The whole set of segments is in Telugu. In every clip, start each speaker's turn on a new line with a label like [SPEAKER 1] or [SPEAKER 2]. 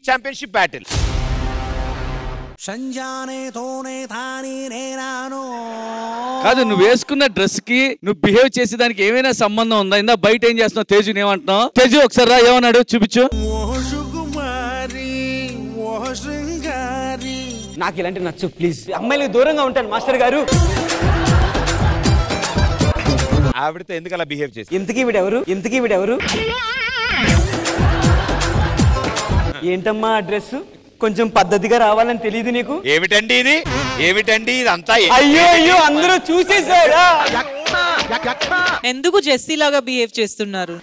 [SPEAKER 1] ఛాంపియన్షిప్ బ్యాటిల్
[SPEAKER 2] సంజానేతోనే తాని నేనాను
[SPEAKER 3] కాదు నువ్వు వేసుకున్న డ్రెస్ కి నువ్వు బిహేవ్ చేసే దానికి ఏమైనా సంబంధం ఉందా ఇందా బయట ఏం చేస్తున్నావు తేజు ఏమంటున్నావు తేజు ఒకసారి రా ఏమన్నాడు చూపించు
[SPEAKER 2] ఓ సుకుమారి ఓ శృంగారి
[SPEAKER 4] నాకు ఇలాంటి నచ్చు ప్లీజ్ అమ్మాయిలకు దూరంగా ఉంటాను మాస్టర్ గారు
[SPEAKER 1] ఆవిడతో ఎందుకు అలా బిహేవ్ చేసి
[SPEAKER 4] ఇంతకీ వీడెవరు ఇంతకీ వీడెవరు ఏంటమ్మా అడ్రస్ కొంచెం పద్ధతిగా రావాలని తెలియదు నీకు
[SPEAKER 1] ఏమిటండి ఇది ఏమిటండి ఇదంతా ఏ-
[SPEAKER 4] అయ్యో అయ్యో అందరూ చూసేసారా
[SPEAKER 5] ఎందుకు జెస్సీ లాగా బిహేవ్ చేస్తున్నారు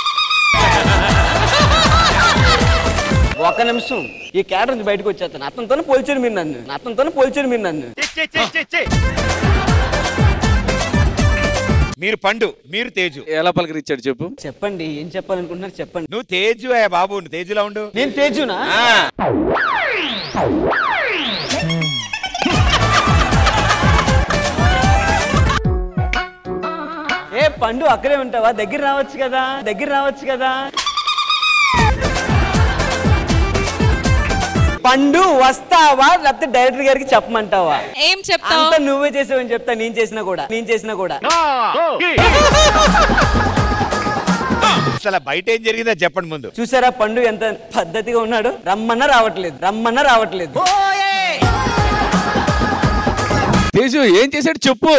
[SPEAKER 4] ఒక నిమిషం ఈ క్యాడర్ నుంచి బయటకు వచ్చేస్తాను అతనితోనే పోల్చారు మీరు నన్ను అతనితోనే పోల్చారు మీరు నన్ను
[SPEAKER 1] మీరు పండు మీరు తేజు
[SPEAKER 3] ఎలా పలకరించాడు చెప్పు
[SPEAKER 4] చెప్పండి ఏం చెప్పాలనుకుంటున్నారు చెప్పండి
[SPEAKER 1] నువ్వు తేజు అయ్యా బాబు నువ్వు తేజులా ఉండు
[SPEAKER 4] నేను తేజునా
[SPEAKER 1] ఆ,
[SPEAKER 4] ఏ పండు అక్కడే ఉంటావా దగ్గర రావచ్చు కదా దగ్గర రావచ్చు కదా పండు వస్తావా లేకపోతే డైరెక్టర్ గారికి చెప్పమంటావా
[SPEAKER 5] ఏం చెప్తావు
[SPEAKER 4] అంతా నువ్వే చేసావని చెప్తా నేను చేసినా కూడా నేను చేసినా కూడా
[SPEAKER 1] అసలు బయట ఏం జరిగిందో చెప్పండి ముందు
[SPEAKER 4] చూసారా పండు ఎంత పద్ధతిగా ఉన్నాడు రమ్మన్నా రావట్లేదు రమ్మన్నా రావట్లేదు
[SPEAKER 3] తేజు ఏం చేశాడు చెప్పు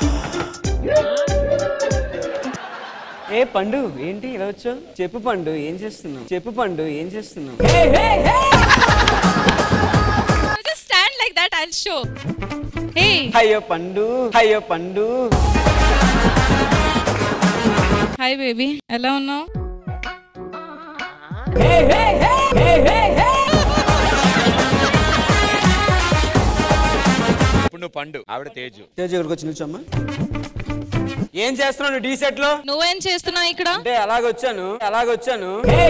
[SPEAKER 4] ఏ పండు ఏంటి ఇలా వచ్చావు చెప్పు పండు ఏం చేస్తున్నావు చెప్పు పండు ఏం చేస్తున్నావు
[SPEAKER 6] just stand like that i'll show hey
[SPEAKER 4] అయ్యో పండు అయ్యో పండు
[SPEAKER 6] hi baby ఎలా ఉన్నావు
[SPEAKER 1] ఇప్పుడు నువ్వు పండు ఆవిడ తేజు
[SPEAKER 4] తేజ ఇక్కడికి వచ్చి నిల్చోమ్మా ఏం చేస్తున్నావు డీ సెట్ లో
[SPEAKER 6] నువ్వేం చేస్తున్నావు ఇక్కడ
[SPEAKER 4] అంటే అలాగొచ్చాను అలాగొచ్చాను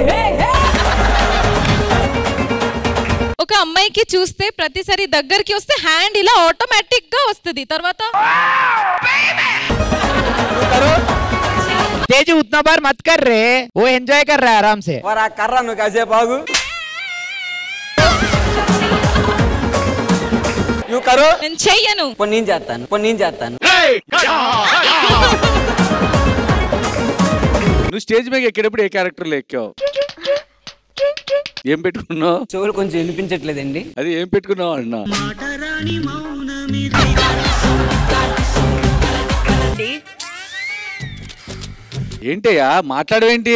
[SPEAKER 6] ఒక అమ్మాయికి చూస్తే ప్రతిసారి దగ్గరికి వస్తే హ్యాండ్ ఇలా ఆటోమేటిక్ గా వస్తుంది తర్వాత
[SPEAKER 7] तेज उतना बार मत कर रहे वो एंजॉय कर रहा है आराम से
[SPEAKER 4] వారు ఆ కర్ర నువ్వు కాసేపు ఆగు నువ్వు కరు
[SPEAKER 6] నేను చెయ్యను
[SPEAKER 4] ఇప్పుడు నేను చేస్తాను ఇప్పుడు నేను చేస్తాను
[SPEAKER 3] నువ్వు స్టేజ్ మీద ఎక్కేటప్పుడు ఏ క్యారెక్టర్లో ఎక్కావు ఏం పెట్టుకున్నావు
[SPEAKER 4] చెవులు కొంచెం వినిపించట్లేదండి
[SPEAKER 3] అది ఏం పెట్టుకున్నావు అన్నా ఏంటయ్యా మాట్లాడవేంటి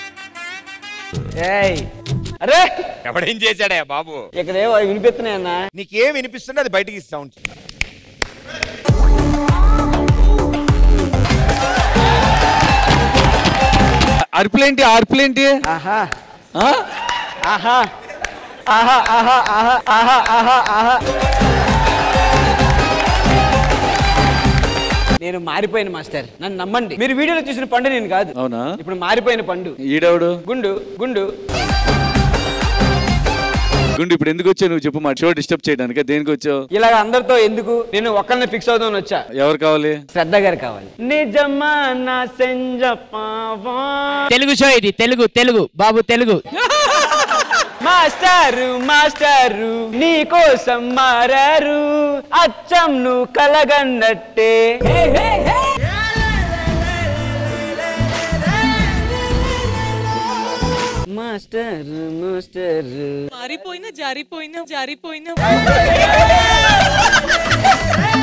[SPEAKER 4] ఏయ్ అరే
[SPEAKER 1] ఎవడేం చేశాడయ్యా బాబు
[SPEAKER 4] ఇక్కడ ఏవో వినిపిస్తున్నాయన్నా
[SPEAKER 1] నీకేం వినిపిస్తుందో అది బయటికి సౌండ్
[SPEAKER 3] అరుపులేంటి అరుపులేంటి
[SPEAKER 4] ఆహా
[SPEAKER 3] ఆ?
[SPEAKER 4] ఆహా ఆహా ఆహా ఆహా ఆహా ఆహా ఆహా నేను మారిపోయాను మాస్టర్ నన్ను నమ్మండి మీరు వీడియోలో చూసిన పండు నేను కాదు
[SPEAKER 3] అవునా
[SPEAKER 4] ఇప్పుడు మారిపోయిన పండు
[SPEAKER 3] ఈడెవడు
[SPEAKER 4] గుండు గుండు
[SPEAKER 3] గుండు ఇప్పుడు ఎందుకు వచ్చావు నువ్వు చెప్పు మా షో డిస్టర్బ్ చేయడానికి దేనికి వచ్చావు
[SPEAKER 4] ఇలాగ అందరితో ఎందుకు నేను ఒక్కరిని ఫిక్స్ అవుదామని వచ్చా
[SPEAKER 3] ఎవరు కావాలి
[SPEAKER 4] శ్రద్ధ గారు కావాలి నిజమా నా సెంజపావా
[SPEAKER 7] తెలుగు షో ఇది తెలుగు తెలుగు బాబు తెలుగు
[SPEAKER 4] మాస్టారు మాస్టారు నీ కోసం మారారు అచ్చం నువ్వు కలగన్నట్టే మాస్టర్ మాస్టర్
[SPEAKER 5] మారిపోయినా జారిపోయినా జారిపోయినా